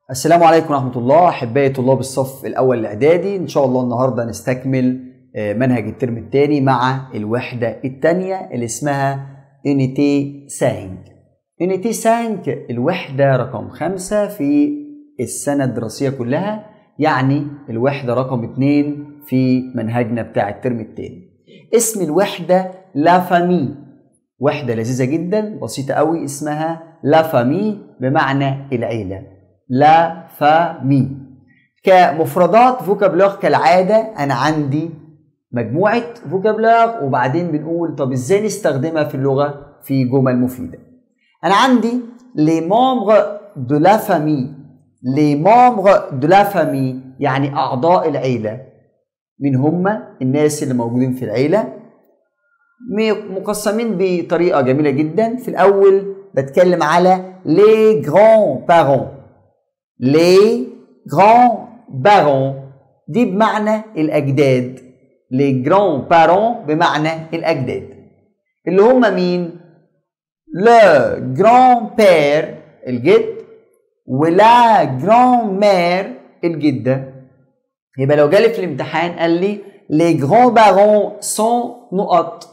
السلام عليكم ورحمة الله أحبائي طلاب الصف الأول الإعدادي إن شاء الله النهاردة نستكمل آه، منهج الترم الثاني مع الوحدة الثانية اللي اسمها Unité 5 Unité 5 الوحدة رقم خمسة في السنة الدراسية كلها يعني الوحدة رقم اتنين في منهجنا بتاع الترم الثاني اسم الوحدة لا فامي وحدة لذيذة جدا بسيطة قوي اسمها لا فامي بمعنى العيلة لا فامي كمفردات فوكابلوغ كالعادة أنا عندي مجموعة فوكابلوغ وبعدين بنقول طب إزاي نستخدمها في اللغة في جمل مفيدة أنا عندي les membres de la famille les membres de la famille يعني أعضاء العيلة من هم الناس اللي موجودين في العيلة م- مقسمين بطريقة جميلة جدا في الأول بتكلم على les grands parents les grands parents دي بمعنى الأجداد les grands parents بمعنى الأجداد اللي هم مين؟ le grand-père الجد ولا grand-mère الجدة يبقى لو جالي في الامتحان قال لي les grands-parents sont نقط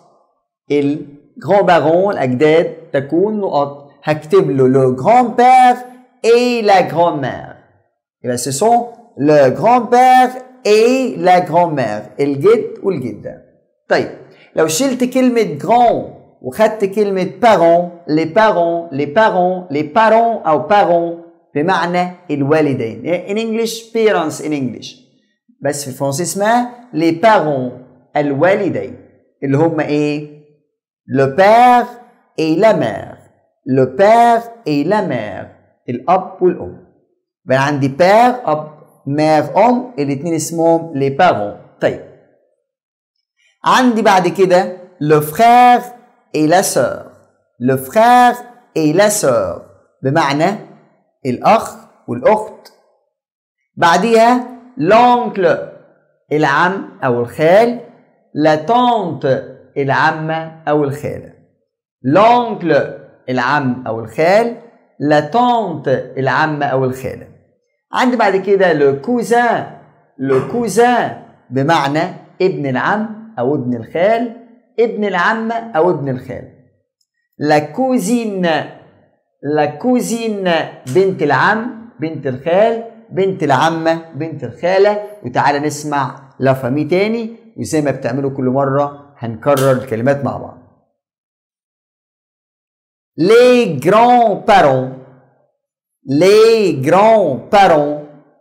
الجران الأجداد تكون نقط هكتب له le grand-père et la grand-mère يبقى ce sont le grand-père et la grand-mère الجد والجدة طيب لو شلت كلمة grand وخدت كلمة parents les parents les parents les parents أو parents بمعنى الوالدين in English parents in English بس في الفرنسي اسمها les parents الوالدين اللي هم ايه le père et la mère le père et la mère الأب والأم يبقى عندي père أب mère أم الاتنين اسمهم les parents طيب عندي بعد كده le frère et la sœur le frère et la sœur بمعنى الأخ والأخت بعديها l'oncle العم أو الخال la tante العمة أو الخالة l'oncle العم أو الخال la tante العمة أو الخالة عندي بعد كده le cousin le cousin بمعنى ابن العم أو ابن الخال ابن العمة أو ابن الخال la cousine la cousine بنت العم بنت الخال بنت العمة بنت الخالة وتعالى نسمع لا فامي تاني وزي ما بتعملوا كل مرة هنكرر الكلمات مع بعض les grands-parents les grands-parents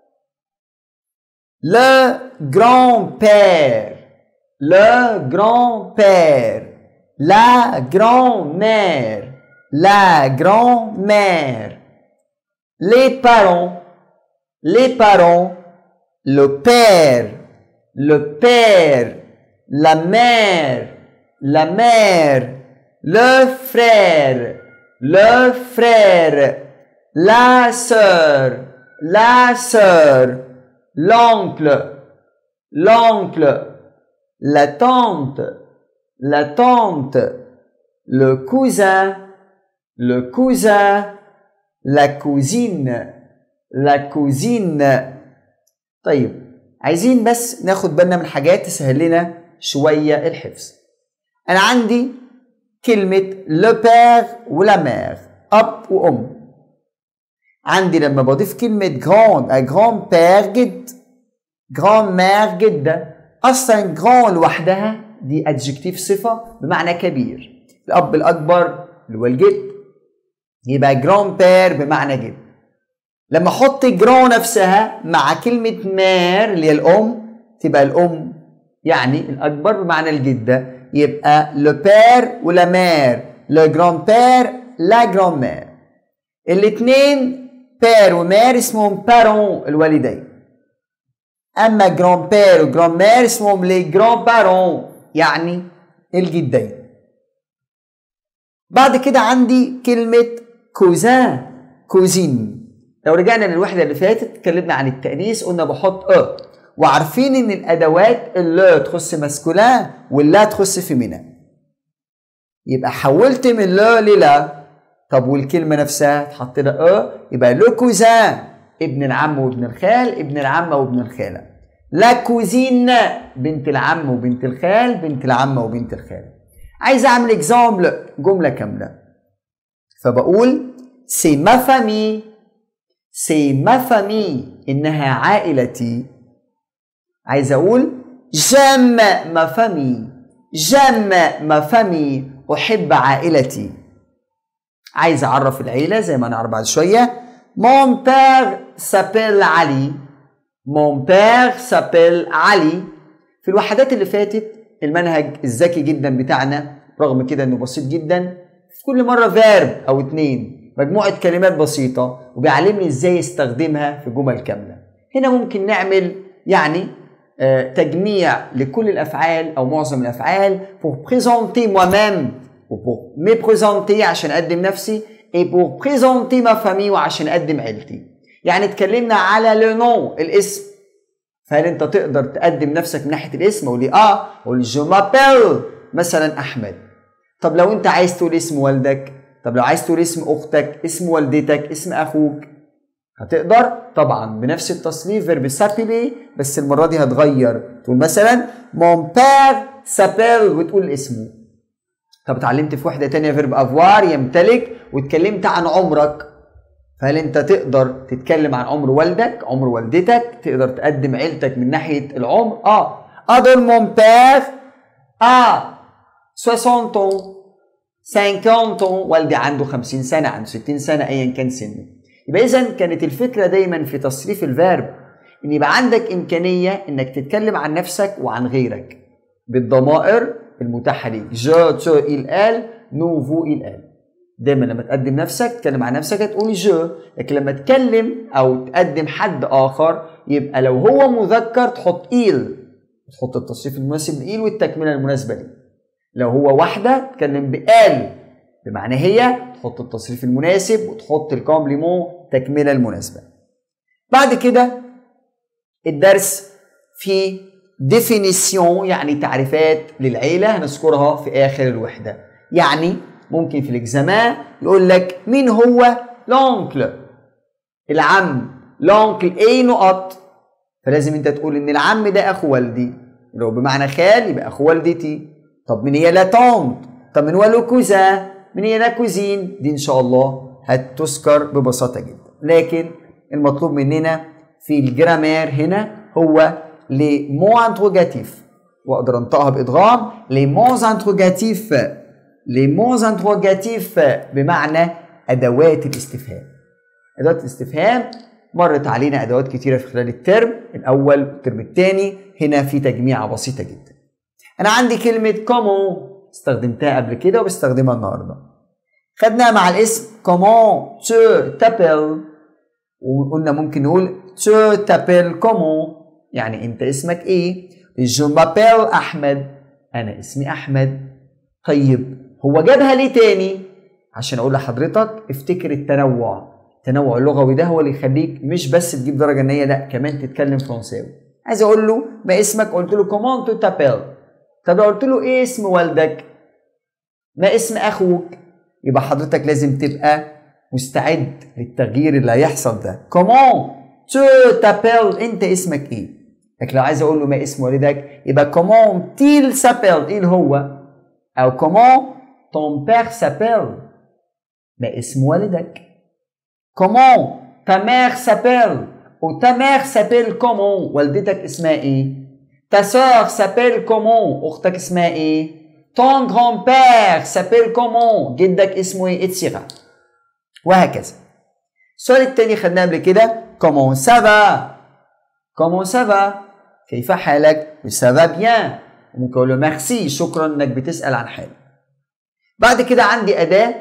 le grand-père le grand-père la grand-mère la grand-mère les parents les parents le père le père la mère la mère le frère le frère la sœur la sœur l'oncle l'oncle la tante la tante le cousin le cousin la cousine la cousine طيب عايزين بس ناخد بالنا من حاجات تسهل لنا شوية الحفظ أنا عندي كلمة le père ولا mère أب وأم عندي لما بضيف كلمة grand à grand père جد grand mère جدة أصلا grand لوحدها دي adjective صفة بمعنى كبير الأب الأكبر اللي هو الجد يبقى grand père بمعنى جد لما احط جرو نفسها مع كلمة مير اللي هي الأم تبقى الأم يعني الأكبر بمعنى الجدة يبقى لو بير ولا مير لو جران بير لا جران مير الاتنين بير ومير اسمهم بارون الوالدين أما جران بير وجران مير اسمهم لي جران بارون يعني الجدين بعد كده عندي كلمة كوزان كوزين لو رجعنا للوحدة اللي فاتت اتكلمنا عن التأنيث قلنا بحط ا وعارفين ان الادوات اللي تخص ماسكولان واللا تخص فيمينا يبقى حولت من لا للا طب والكلمة نفسها تحط لها ا يبقى لو كوزان ابن العم وابن الخال ابن العمة وابن الخالة لا كوزين بنت العم وبنت الخال بنت العمة وبنت الخال عايز اعمل اكزامبل جملة كاملة فبقول سي ما فامي سي ما فامي انها عائلتي عايز اقول جام ما فامي جام ما فامي احب عائلتي عايز اعرف العيله زي ما نعرف بعد شويه مون بير سابيل علي مون بير سابيل علي في الوحدات اللي فاتت المنهج الذكي جدا بتاعنا رغم كده انه بسيط جدا في كل مره فيرب او اتنين مجموعه كلمات بسيطه وبيعلمني ازاي استخدمها في جمل كامله هنا ممكن نعمل يعني آه، تجميع لكل الافعال او معظم الافعال pour présenter moi-même ou pour me présenter عشان اقدم نفسي et pour présenter ma famille وعشان اقدم عيلتي يعني اتكلمنا على لو نو الاسم فهل انت تقدر تقدم نفسك من ناحيه الاسم قول لي اه قول جو مابيل مثلا احمد طب لو انت عايز تقول اسم والدك طب لو عايز تقول اسم اختك اسم والدتك اسم اخوك هتقدر طبعا بنفس التصنيف فيرب سابيلي بس المره دي هتغير تقول مثلا مون بير سابيل وتقول اسمه طب اتعلمت في وحده تانية فيرب افوار يمتلك واتكلمت عن عمرك فهل انت تقدر تتكلم عن عمر والدك عمر والدتك تقدر تقدم عيلتك من ناحيه العمر اه ادول مون بير اه 60 ans 50 ans والدي عنده 50 سنه عنده 60 سنه ايا كان سنه يبقى اذا كانت الفكره دايما في تصريف الفيرب ان يبقى عندك امكانيه انك تتكلم عن نفسك وعن غيرك بالضمائر المتاحه ليك جو تو il elle nous vous il elle دايما لما تقدم نفسك تتكلم عن نفسك هتقول جو لكن لما تكلم او تقدم حد اخر يبقى لو هو مذكر تحط ايل تحط التصريف المناسب لايل والتكمله المناسبه ليه لو هو واحده تتكلم بال بمعنى هي تحط التصريف المناسب وتحط الكومبليمون تكمله المناسبه بعد كده الدرس في ديفينيسيون يعني تعريفات للعيله هنذكرها في اخر الوحده يعني ممكن في الاكزامان يقول لك مين هو لونكل العم لونكل ايه نقط فلازم انت تقول ان العم ده اخو والدي لو بمعنى خال يبقى اخو والدتي طب من هي لا تونت طب من هو لو كوزان من هي لا كوزين دي ان شاء الله هتذكر ببساطه جدا لكن المطلوب مننا في الجرامير هنا هو لي مو انتروجاتيف واقدر انطقها بادغام لي مونز انتروجاتيف لي مونز انتروجاتيف بمعنى ادوات الاستفهام ادوات الاستفهام مرت علينا ادوات كتيره في خلال الترم الاول والترم الثاني هنا في تجميعه بسيطه جدا انا عندي كلمه كومون استخدمتها قبل كده وبستخدمها النهارده خدناها مع الاسم كومون تو تابل وقلنا ممكن نقول تو تابل كومون يعني انت اسمك ايه جو مابيل احمد انا اسمي احمد طيب هو جابها ليه تاني عشان اقول لحضرتك افتكر التنوع التنوع اللغوي ده هو اللي يخليك مش بس تجيب درجه نيه لا كمان تتكلم فرنساوي عايز اقول له ما اسمك قلت له كومون تو تابيل طب لو قلت له ايه اسم والدك ما اسم اخوك يبقى حضرتك لازم تبقى مستعد للتغيير اللي هيحصل ده كومون تو تابيل انت اسمك ايه لكن لو عايز اقول له ما اسم والدك يبقى كومون تيل سابيل ايه هو او كومون ton père s'appelle ما اسم والدك comment ta mère s'appelle ou ta mère s'appelle comment والدتك اسمها ايه ta sœur s'appelle comment اختك اسمها ايه ton grand-père s'appelle comment جدك اسمه ايه etc وهكذا السؤال التاني خدناه قبل كده comment ça va comment ça va كيف حالك ça va bien ممكن اقول له ميرسي شكرا انك بتسال عن حالي بعد كده عندي اداه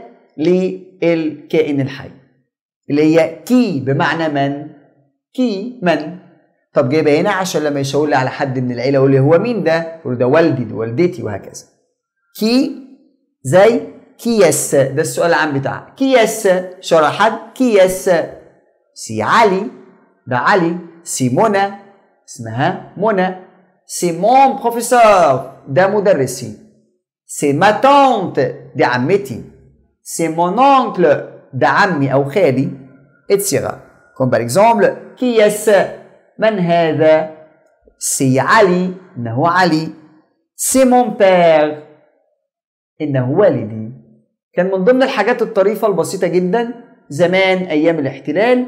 للكائن الحي اللي هي كي بمعنى من كي من طب جايبها هنا عشان لما يشاور لي على حد من العيله يقول لي هو مين ده يقول ده والدي ده والدتي وهكذا كي زي كيس ده السؤال العام بتاعك كيس شرح حد كيس سي علي ده علي سي منى اسمها منى سي مون بروفيسور ده مدرسي سي ما تونت دي عمتي سي مون اونكل ده عمي او خالي اتسيغا كوم بار اكزومبل كيس من هذا سي علي انه علي سي مون بير انه والدي كان من ضمن الحاجات الطريفه البسيطه جدا زمان ايام الاحتلال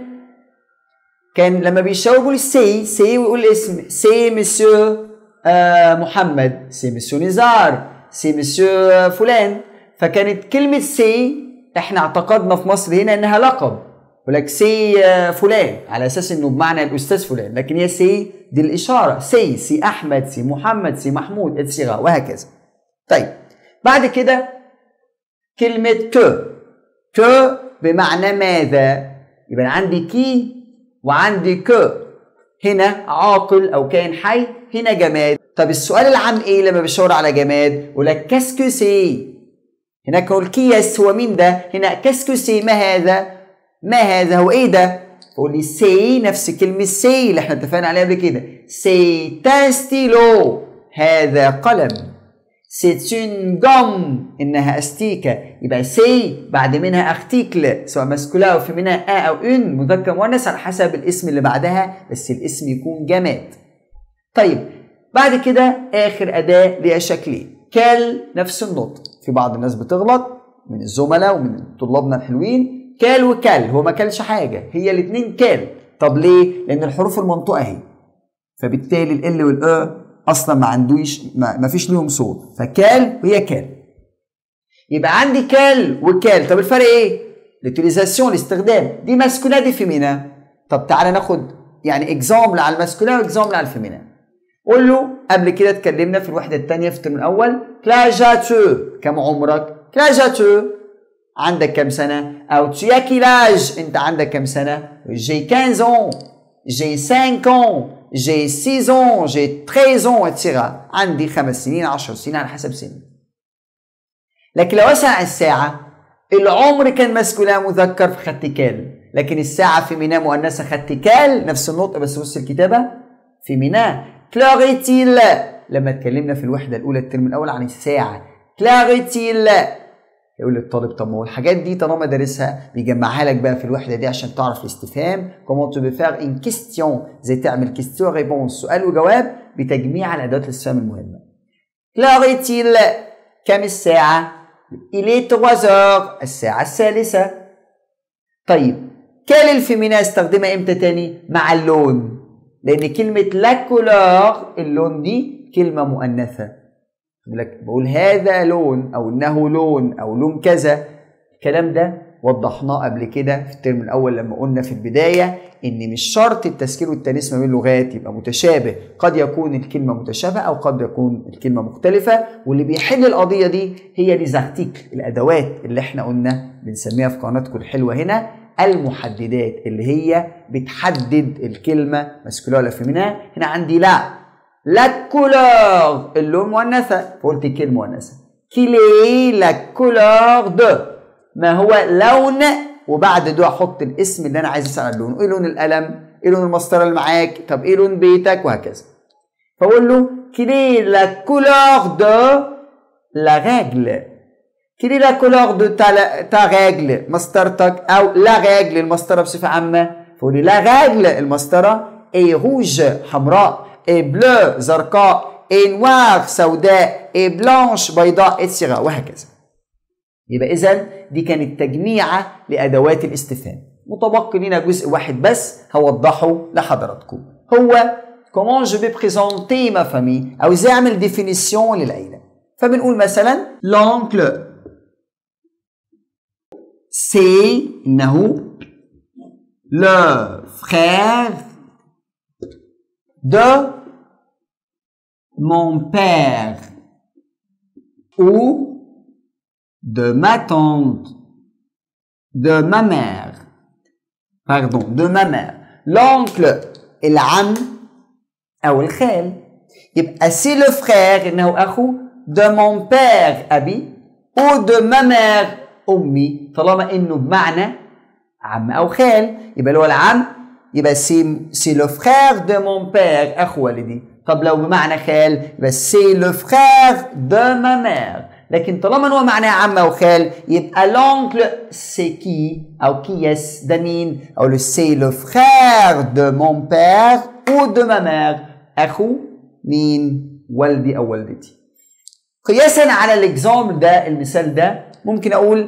كان لما بيشاور يقول سي سي ويقول اسم سي مسيو آه محمد سي مسيو نزار سي مسيو فلان فكانت كلمة سي احنا اعتقدنا في مصر هنا انها لقب يقول لك سي آه فلان على اساس انه بمعنى الاستاذ فلان لكن هي سي دي الاشاره سي سي احمد سي محمد سي محمود اتسيغا وهكذا طيب بعد كده كلمة كو كو بمعنى ماذا يبقى عندي كي وعندي كو هنا عاقل او كائن حي هنا جماد طب السؤال العام ايه لما بشاور على جماد يقول لك كاسكو سي هناك هو الكيس هو مين ده هنا كاسكو سي ما هذا ما هذا هو ايه ده تقول لي سي نفس كلمة سي اللي احنا اتفقنا عليها قبل كده سي تاستيلو هذا قلم سيت اون جوم انها استيكه يبقى سي بعد منها ارتيكل سواء ماسكولا او فيمينا ا او ان مذكر مؤنث على حسب الاسم اللي بعدها بس الاسم يكون جماد طيب بعد كده اخر اداه ليها شكلين كال نفس النطق في بعض الناس بتغلط من الزملاء ومن طلابنا الحلوين كال وكال هو ما كلش حاجه هي الاثنين كال طب ليه لان الحروف المنطوقه اهي فبالتالي ال والاو اصلا ما عندوش ما, ما فيش ليهم صوت فكال وهي كال يبقى عندي كال وكال طب الفرق ايه لوتيليزاسيون الاستخدام دي ماسكولا دي فيمينا طب تعالى ناخد يعني اكزامبل على الماسكولا واكزامبل على الفيمينا قول له قبل كده اتكلمنا في الوحده الثانيه في الترم الاول كلاجاتو كم عمرك كلاجاتو عندك كم سنه او tu as quel âge انت عندك كم سنه j'ai 15 ans j'ai 5 ans j'ai 6 ans j'ai 13 ans etc عندي خمس سنين 10 سنين على حسب سني لكن لو اسال عن الساعه العمر كان ماسكولا مذكر في خدت كال لكن الساعه في ميناء مؤنثه خدت كال نفس النطق بس بص الكتابه في ميناء كلاغيتيل لما اتكلمنا في الوحده الاولى الترم الاول عن الساعه كلاغيتيل يقول للطالب طب ما هو الحاجات دي طالما دارسها بيجمعها لك بقى في الوحده دي عشان تعرف الاستفهام كومون تو بيفير ان كيستيون زي تعمل كيستيون ريبونس سؤال وجواب بتجميع الادوات الاستفهام المهمه كلاغيتيل كم الساعه إلي 3 الساعه الثالثه طيب كال الفيمينا استخدمها امتى تاني مع اللون لان كلمه لا كولور اللون دي كلمه مؤنثه لك بقول هذا لون او انه لون او لون كذا الكلام ده وضحناه قبل كده في الترم الاول لما قلنا في البدايه ان مش شرط التذكير والتانيث ما بين لغات يبقى متشابه قد يكون الكلمه متشابهه او قد يكون الكلمه مختلفه واللي بيحل القضيه دي هي ليزارتيكل الادوات اللي احنا قلنا بنسميها في قناتكم الحلوه هنا المحددات اللي هي بتحدد الكلمه ماسكولا ولا فيمينا هنا عندي لا لا كولور اللون مؤنثة فقلت كلمة مؤنثة كيلي لا كولور دو ما هو لون وبعد دو احط الاسم اللي انا عايز اسال عن لونه ايه لون القلم ايه لون المسطره اللي معاك طب ايه لون بيتك وهكذا فاقول له كيلي لا كولور دو لا ريغل كيلي لا كولور دو تا تا ريغل مسطرتك او لا ريغل المسطره بصفه عامه فقول لي لا ريغل المسطره اي روج حمراء اي بلو زرقاء اي نوار سوداء اي بلانش بيضاء اتسيغا وهكذا يبقى اذا دي كانت تجميعه لادوات الاستفهام متبقي لنا جزء واحد بس هوضحه لحضراتكم هو كومون جو بي بريزونتي ما فامي او ازاي اعمل ديفينيسيون للعيله فبنقول مثلا لونكل سي انه لو فرير de mon père ou de ma tante, de ma mère. Pardon, de ma mère. L'oncle العم أو الخال يبقى سي لو فرير إنه أخو de mon père أبي ou de ma mère أمي طالما إنه بمعنى عم أو خال يبقى اللي هو العم يبقى سي سي لو فرير دو مون بير اخو والدي طب لو بمعنى خال يبقى سي لو فرير دو ما مير لكن طالما هو معناه عم او خال يبقى لونكل سي كي او كيس ده مين او لو سي لو فرير دو مون بير او دو ما مير اخو مين والدي او والدتي قياسا على الاكزامبل ده المثال ده ممكن اقول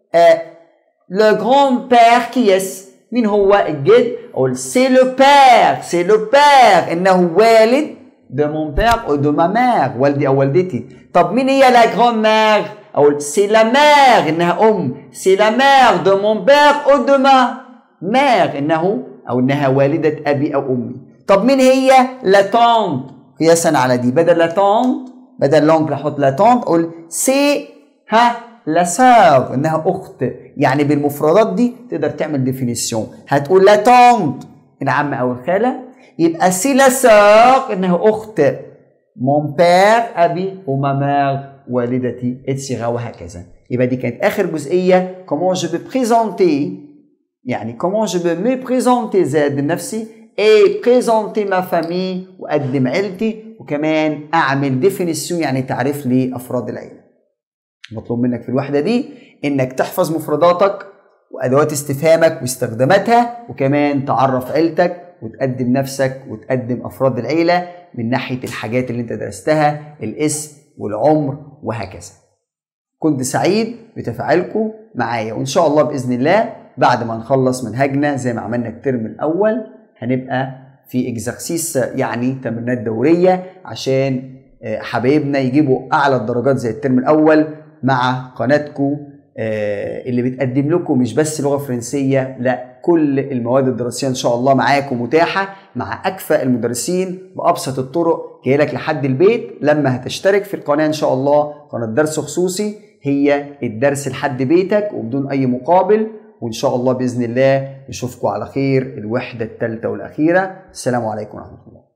لو جران بير كيس مين هو الجد اقول سي لو بير سي لو بير انه والد de mon père ou de ma mère والدي او والدتي طب مين هي لا grand mère اقول سي لا مير انها ام سي لا مير دو مون بير او دو ما مير انه او انها والده ابي او امي طب مين هي لا تونت قياسا على دي بدل لا تونت بدل لونكل احط لا تونت اقول سي ها لا سار انها اخت يعني بالمفردات دي تقدر تعمل ديفينيسيون هتقول لا تونت العم او الخاله يبقى سي لا سار انها اخت مون بير ابي وما مير والدتي اتسيغا وهكذا يبقى دي كانت اخر جزئيه كومون جو بو بريزونتي يعني كومون جو بو مي بريزونتي زاد نفسي اي بريزونتي ما فامي واقدم عيلتي وكمان اعمل ديفينيسيون يعني تعريف لافراد العيله مطلوب منك في الوحده دي انك تحفظ مفرداتك وادوات استفهامك واستخداماتها وكمان تعرف عيلتك وتقدم نفسك وتقدم افراد العيله من ناحيه الحاجات اللي انت درستها الاسم والعمر وهكذا كنت سعيد بتفاعلكم معايا وان شاء الله باذن الله بعد ما نخلص منهجنا زي ما عملنا الترم الاول هنبقى في اكزرسيس يعني تمرينات دوريه عشان حبايبنا يجيبوا اعلى الدرجات زي الترم الاول مع قناتكم اللي بتقدم لكم مش بس لغه فرنسيه لا كل المواد الدراسيه ان شاء الله معاكم متاحه مع اكفأ المدرسين بابسط الطرق جاي لك لحد البيت لما هتشترك في القناه ان شاء الله قناه درس خصوصي هي الدرس لحد بيتك وبدون اي مقابل وان شاء الله باذن الله نشوفكم على خير الوحده الثالثه والاخيره السلام عليكم ورحمه الله